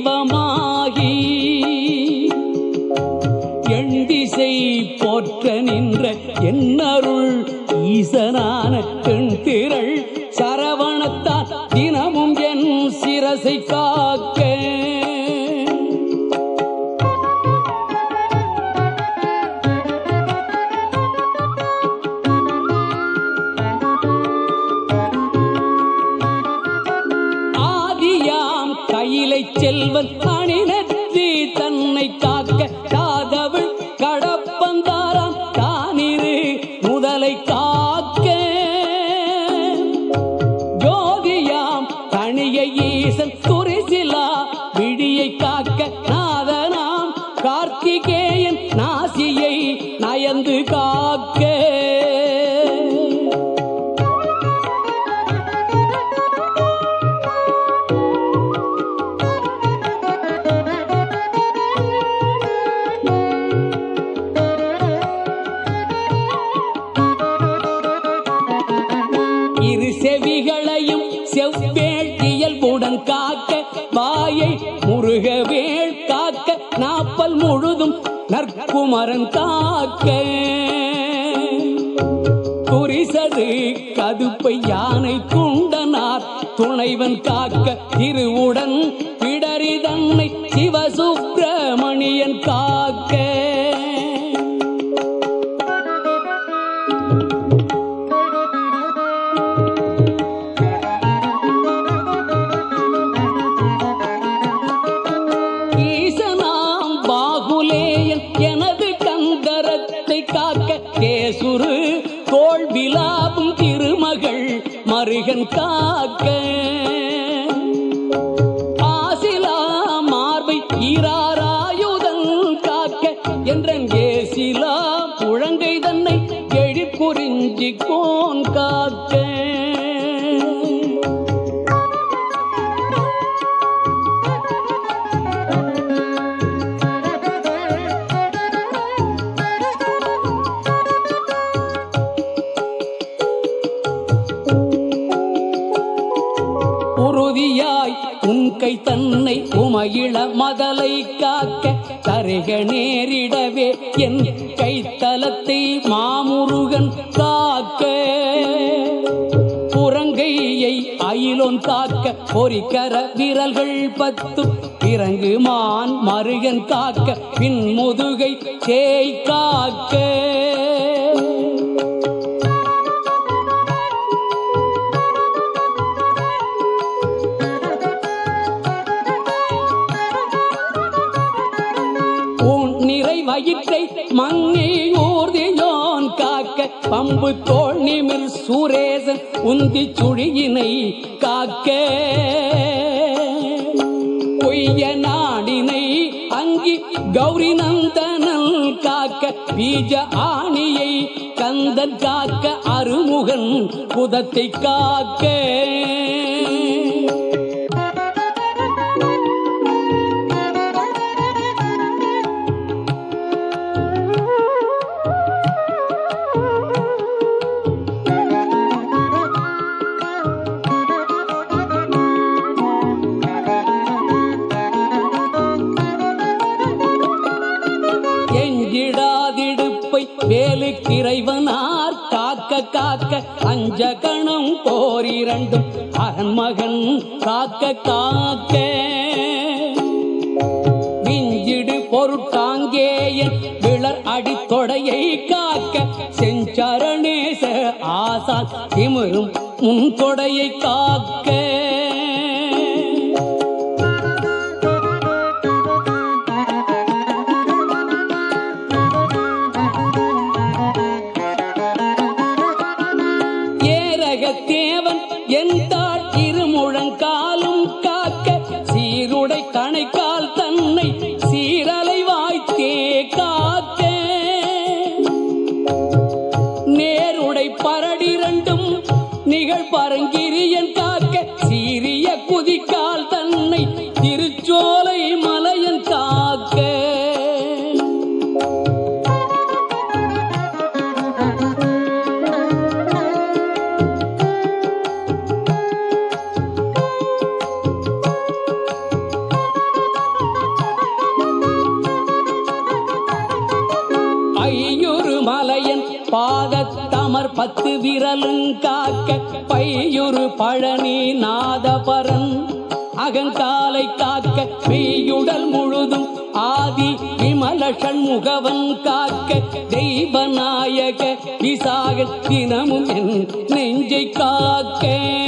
தீபமாகி எண்டிசை போற்ற நின்ற என்னருள் ஈசனான பெண் திரள் சரவணத்தான் தினமும் என் சிரசை காக்க ஆதியாம் கையிலை செல்வன் அணிநற்றி தன்னை காக்க காதவள் கடப்பந்தாராம் தானிரு முதலை காக்க ஜோதியாம் தனிய ஈசன் துரிசிலா விழியை காக்க நாதனாம் கார்த்திகேயன் நாசியை நயந்து காக்க இரு செவிகளையும் செவ்வேள் இயல்புடன் காக்க வாயை முருகவேள் காக்க நாப்பல் முழுதும் நற்குமரன் காக்க குறிசது கதுப்பை யானை குண்டனார் துணைவன் காக்க திருவுடன் பிடரி தன்னை சிவசுப்பிரமணியன் காக்க ஈசனாம் பாகுலேயன் எனது கந்தரத்தை காக்க கேசுரு தோல் விலாபும் திருமகள் மருகன் காக்க ஆசிலா மார்பை ஈராராயுதன் காக்க என்றன் ஏசிலா புழங்கை தன்னை எழிற்குறிஞ்சி கோன் காக்க உறுதியாய் உன் கை தன்னை உமையிள மதலை காக்க தருக நேரிடவே என் கைத்தலத்தை மாமுருகன் காக்க புறங்கையை அயிலோன் காக்க பொறிக்கர விரல்கள் பத்து இறங்கு மான் மருகன் காக்க பின் முதுகை சேய் காக்க உன் நிறை வயிற்றை மங்கை ஊர்தியோன் காக்க பம்பு தோல் நிமிர் சூரேசன் உந்தி சுழியினை காக்க பொய்ய நாடினை அங்கி கௌரி நந்தனன் காக்க பீஜ ஆணியை கந்தன் காக்க அருமுகன் குதத்தை காக்க எஞ்சிடாதிடுப்பை வேலுக்கிறைவனார் காக்க காக்க அஞ்ச கணம் போரிரண்டும் அரண்மகன் காக்க காக்க விஞ்சிடு பொருட்டாங்கேயன் விளர் அடித்தொடையை காக்க செஞ்சரணேச ஆசான் திமிரும் முன் தொடையை காக்க ஏரகத்தேவன் எந்தாள் இருமுழங்காலும் காக்க சீருடை கணைக்கால் தன்னை சீரலை வாய்த்தே காக்க நேருடை பரடிரண்டும் நிகழ் பரங்கிரியன் காக்க பாதத்தமர் பத்து விரலும் காக்க பையுரு பழனி நாதபரன் அகங்காலை காக்க மெய்யுடல் முழுதும் ஆதி விமல சண்முகவன் காக்க தெய்வநாயக விசாக தினமும் என் நெஞ்சை காக்க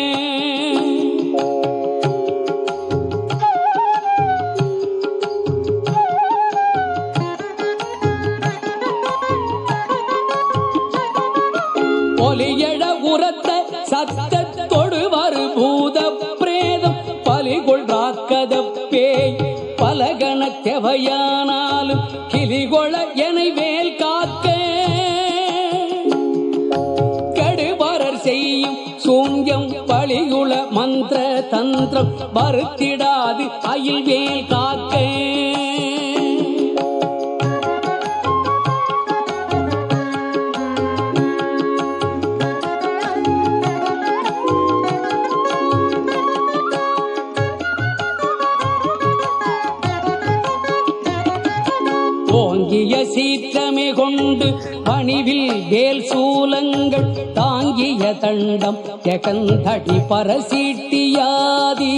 ஒலியழ உரத்த சத்தத்தொடு வரு பூத பிரேதம் பலிகொள் ராக்கத பேய் பலகன தெவையானாலும் கிளிகொள எனை வேல் காக்க கடுபரர் செய்யும் சூன்யம் பலிகுள மந்திர தந்திரம் வருத்திடாது அயில் வேல் காக்க ஓங்கிய சீற்றமே கொண்டு பணிவில் வேல் சூலங்கள் தாங்கிய தண்டம் எகந்தடி பரசீட்டியாதி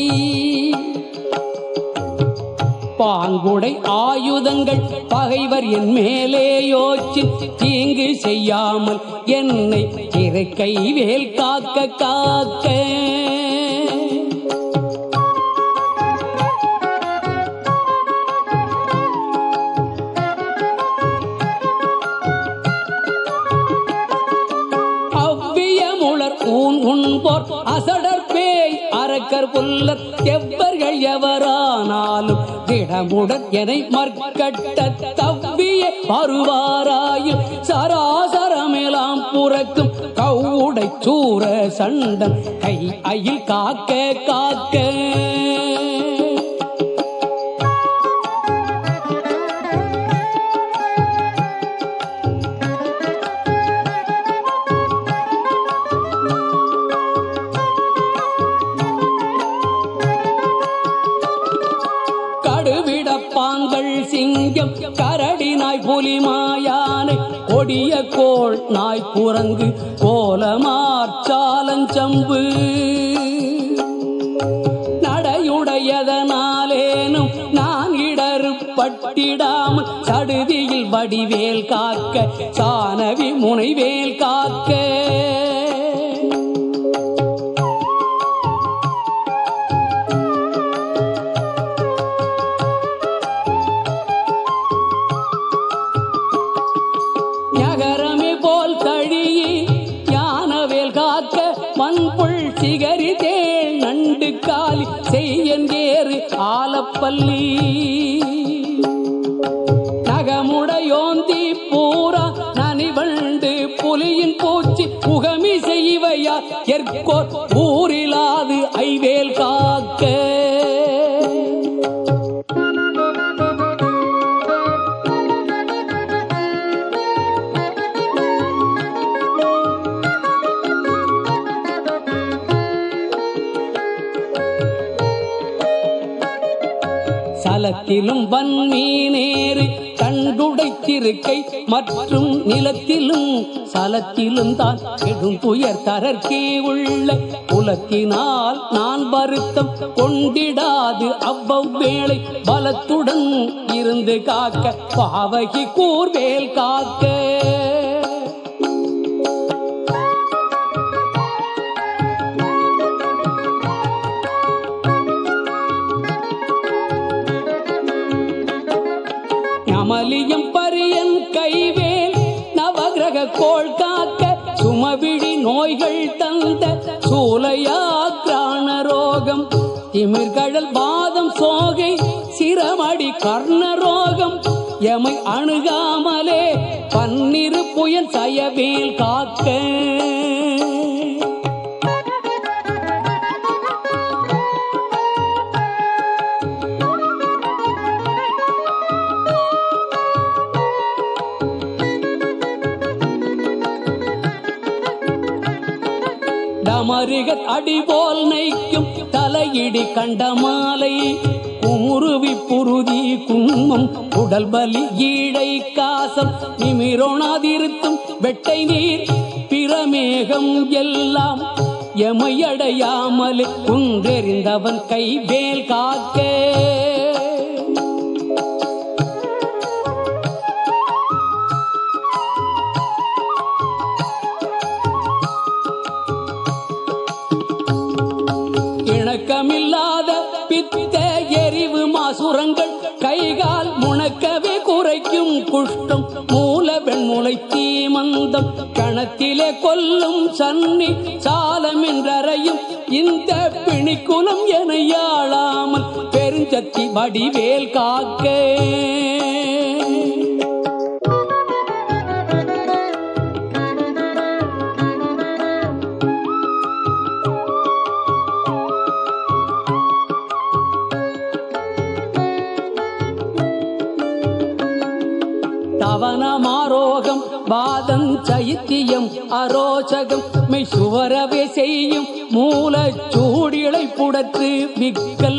பாங்குடை ஆயுதங்கள் பகைவர் என் மேலே யோச்சி தீங்கு செய்யாமல் என்னை இறக்கை வேல் காக்க காக்க அவ்வியமுளர் ஊன் உண்போர் அசடர் பேய் அரக்கர் புல்லர் எவ்வர்கள் எவரானாலும் திடமுடன் எனை மற்கட்ட தவ்விய வருவாராயில் சராசரமெலாம் புறக்கும் கவுடை சூர சண்டன் கை அயில் காக்க காக்க கடுவிடப்பாங்கள் சிங்கம் கரடினாய் புலிமாயானை கொடிய கோள் நாய் குரங்கு கோலமார்ச்சாலஞ்சம்பு நடையுடையதனாலேனும் நான் இடறு பட்டிடாமல் சடுதியில் வடிவேல் காக்க சானவி முனைவேல் காக்க நகரமே போல் தழியி ஞானவேல் காக்க மண்புள் சிகரி தேள் நண்டு காலி செய்யேறு ஆலப்பள்ளி நகமுடையோந்தி பூரா நனிவண்டு புலியின் பூச்சி புகமி செய்வையா எற்கோர் ஊரிலாது ஐவேல் காக்க சலத்திலும் வன்மீனேறு கண்டுடைத்திருக்கை மற்றும் நிலத்திலும் சலத்திலும் தான் கெடும் துயர் தரற்கே உள்ள குலத்தினால் நான் வருத்தம் கொண்டிடாது அவ்வளவேளை பலத்துடன் இருந்து காக்க பாவகி கூர்வேல் காக்க அமலியம் பரியன் கைவேல் நவகிரக கோள் காக்க சுமவிழி நோய்கள் தந்த சூலையா கிராண ரோகம் திமிர்கடல் பாதம் சோகை சிரமடி கர்ண ரோகம் எமை அணுகாமலே பன்னிரு புயல் சயவேல் காக்க டமருக அடிபோல் நைக்கும் தலையிடி கண்ட மாலை குமுருவி புரு குருதி குன்மம் உடல் பலி ஈழை காசம் நிமிரோணாதிருத்தும் வெட்டை நீர் பிரமேகம் எல்லாம் எமையடையாமல் குன்றெறிந்தவன் கைவேல் காக்கே இணக்கமில்லாத பித்த எரிவு மாசுரங்கள் கைகால் முணக்கவே குறைக்கும் குஷ்டம் மூல வெண்முளை தீமந்தம் கணத்திலே கொல்லும் சன்னி சாலமென்றறையும் இந்த பிணிக்குலம் என யாழாமல் பெருஞ்சத்தி வடிவேல் காக்கே தவனமாரோகம் வாதம் சைத்தியம் அரோசகம் மெய் சுவரவே செய்யும் மூல சூடிளை புடற்று விக்கல்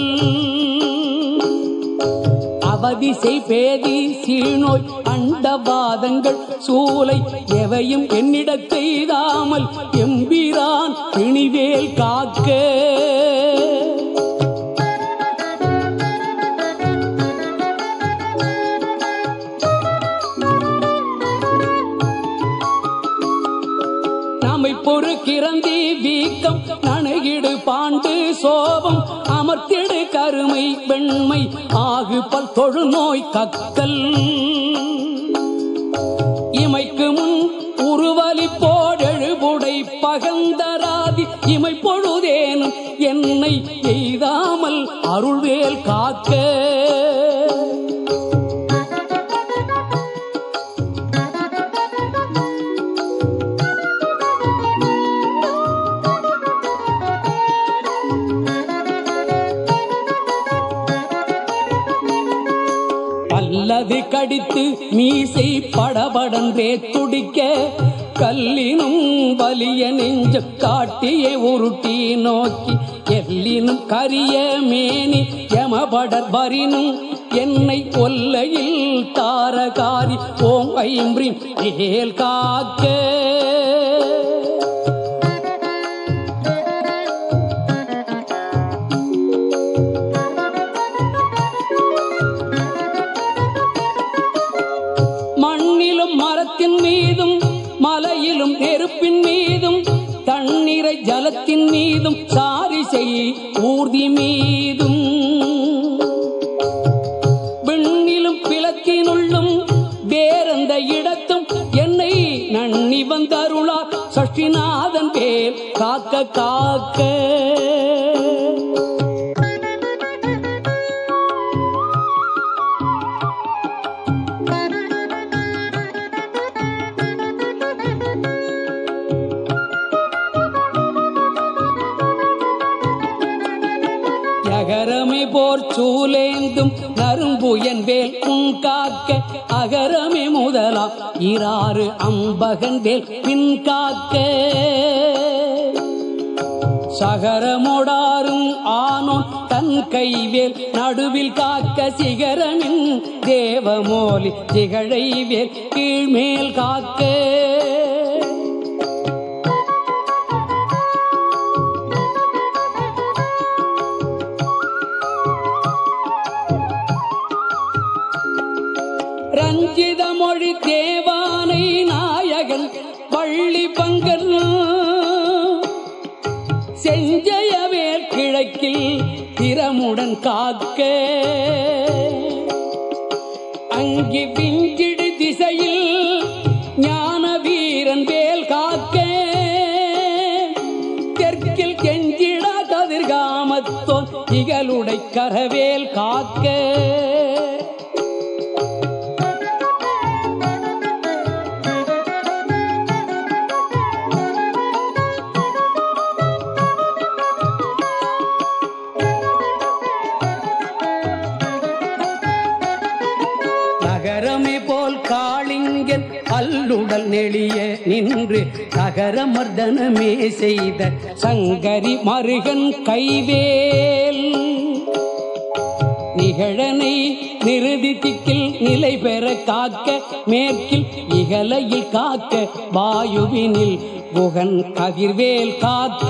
அவதிசை பேதி சீநோய் அண்டவாதங்கள் சூலை எவையும் என்னிடத்தெய்தாமல் எம்பிரான் பிணிவேல் காக்க நம்மை பொறுக்கிறந்தி வீக்கம் நணுகிடு பாண்டு சோபம் அமர்த்திடு கருமை வெண்மை ஆகு பல் தொழுநோய் கக்கல் இமைக்கு முன் உருவலி போடெழுபுடை பகந்தராதி இமை பொழுதேனும் என்னை எய்தாமல் அருள்வேல் காக்க பல்லது கடித்து மீசை படபடன்றே துடிக்க கல்லினும் வலிய நெஞ்சம் காட்டியே உருட்டி நோக்கி எல்லினும் கரிய மேனி யமபடர் வரினும் என்னை கொல்லையில் தாரகாரி ஓம் ஐம்ரின் ஏல் காக்க மண்ணிலும் மரத்தின் மீதும் மலையிலும் நெருப்பின் மீதும் தண்ணீரை ஜலத்தின் மீதும் சாரிசை ஊர்தி மீதும் விண்ணிலும் பிளத்தினுள்ளும் வேறெந்த இடத்தும் என்னை நன்னி வந்தருளார் சஷ்டிநாதன் பேர் காக்க காக்க அகரமே போர் சூலேந்தும் நரும்புயன் வேல் உன் காக்க அகரமே முதலாம் இராறு அம்பகன் வேல் பின் காக்க சகரமோடாரும் ஆனோன் தன் கைவேல் நடுவில் காக்க சிகரமின் தேவமோலி திகழை வேல் கீழ்மேல் காக்க ரஞ்சித மொழி தேவானை நாயகன் வள்ளி பங்கன் செஞ்சயவேல் கிழக்கில் திறமுடன் காக்க அங்கி விஞ்சிடு திசையில் ஞான வீரன் வேல் காக்க தெற்கில் கெஞ்சிடா கதிர்காமத்தோன் இகலுடை கரவேல் காக்க நகரமே போல் காளிங்கன் அல்லுடல் நெளிய நின்று நகர மர்தனமே செய்த சங்கரி மருகன் கைவேல் இகழனை நிறுதி திக்கில் நிலை பெற காக்க மேற்கில் இகலையில் காக்க வாயுவினில் குகன் கதிர்வேல் காக்க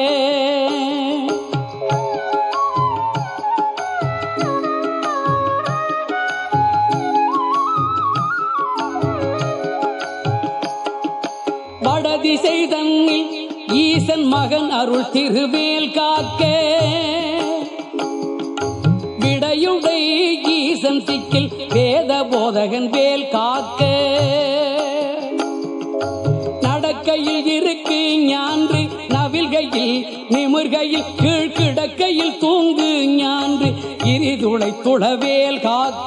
வடதிசை தன்னில் ஈசன் மகன் அருள் திருவேல் காக்க விடையுடை ஈசன் திக்கில் வேத போதகன் வேல் காக்க நடக்கையில் இருக்கு ஞான்று நவில்கையில் நிமிர்கையில் கீழ் கிடக்கையில் தூங்கு ஞான்று இரிதுளை துளவேல் காக்க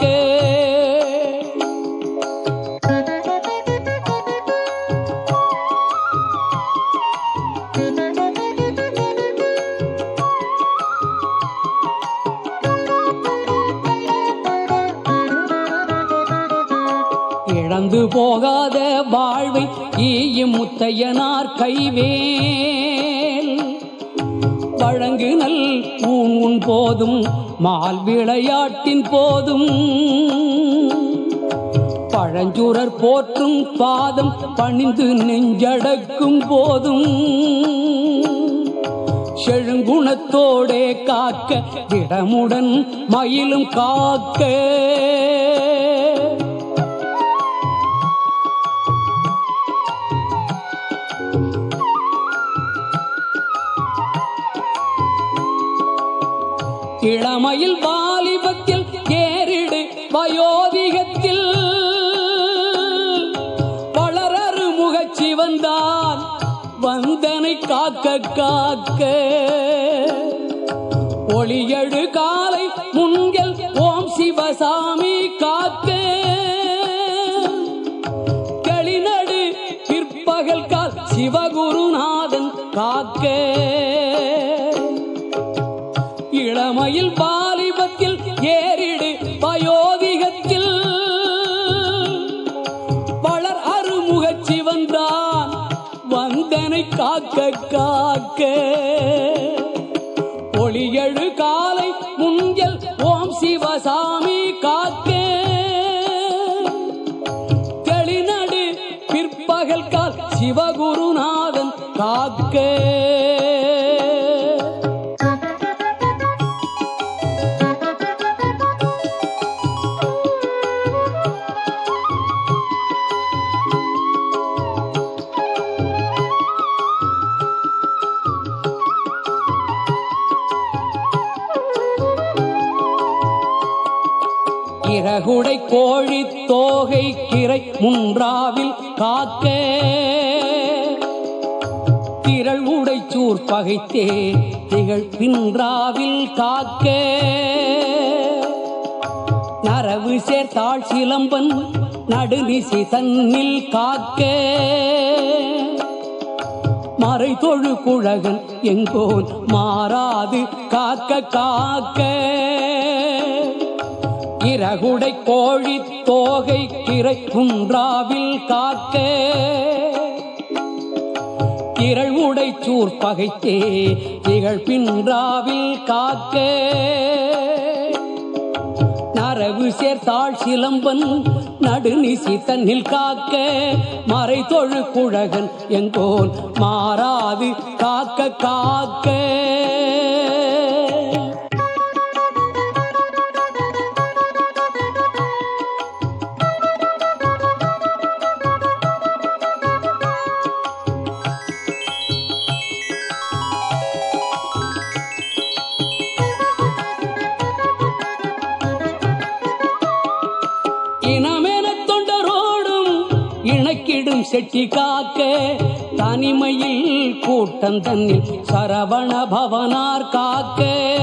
இழந்து போகாத வாழ்வை ஈயும் முத்தையனார் கைவேல் வழங்கு நல் ஊன் உன் போதும் மால் விளையாட்டின் போதும் பழஞ்சுரர் போற்றும் பாதம் பணிந்து நெஞ்சடக்கும் போதும் செழுங்குணத்தோடே காக்க திடமுடன் மயிலும் காக்க இளமையில் வாலிபத்தில் ஏறிடு வயோதிகத்தில் வளரறு முகச்சி வந்தான் வந்தனை காக்க காக்க ஒளியழு காலை முன்கள் ஓம் சிவசாமி காக்க களிநடு பிற்பகல் கால் சிவகுருநாதன் காக்க இளமையில் வாலிபத்தில் ஏறிடு வயோதிகத்தில் வளர் அருமுகச் சிவந்தான் வந்தனை காக்க காக்க ஒளியழு காலை முன்கள் ஓம் சிவசாமி காக்க தெளிநடு பிற்பகல் கால் சிவகுருநாதன் காக்க இறகுடை கோழி தோகை கிரை முன்றாவில் காக்க திரள் உடைச்சூர் பகைத்தே திகழ் பின்றாவில் காக்க நரவு சேர்த்தாள் சிலம்பன் நடுநிசி தன்னில் காக்க மறை தொழு குழகன் எங்கோன் மாறாது காக்க காக்க இறகுடை கோழி தோகை கிரை குன்றாவில் காக்க திரள் உடை சூர் பகைத்தே திகழ் பின்றாவில் காக்க நரவு சேர்த்தாள் சிலம்பன் நடுநிசி தன்னில் காக்க மறை தொழு குழகன் எங்கோன் மாறாது காக்க காக்க இனமென தொண்டரோடும் இணக்கிடும் செட்டி காக்க தனிமையில் கூட்டம் தன்னில் சரவண பவனார் காக்க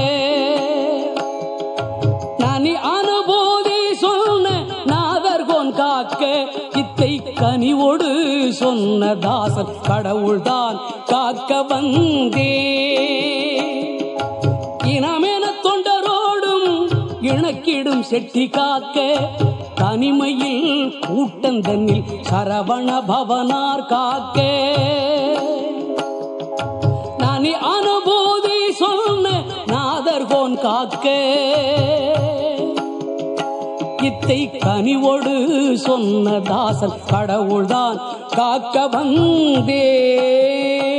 நனி அனுபூதி சொன்ன நாதர்கோன் காக்க இத்தை கனிவோடு சொன்ன தாசன் கடவுள்தான் காக்க வந்தே இனமென தொண்டரோடும் இணக்கிடும் செட்டி காக்க தனிமையில் கூட்டந்தன்னில் சரவண பவனார் காக்க நானி அனுபூதி சொன்ன நாதர்கோன் காக்க இத்தை கனிவோடு சொன்ன தாசன் கடவுள்தான் காக்க வந்தே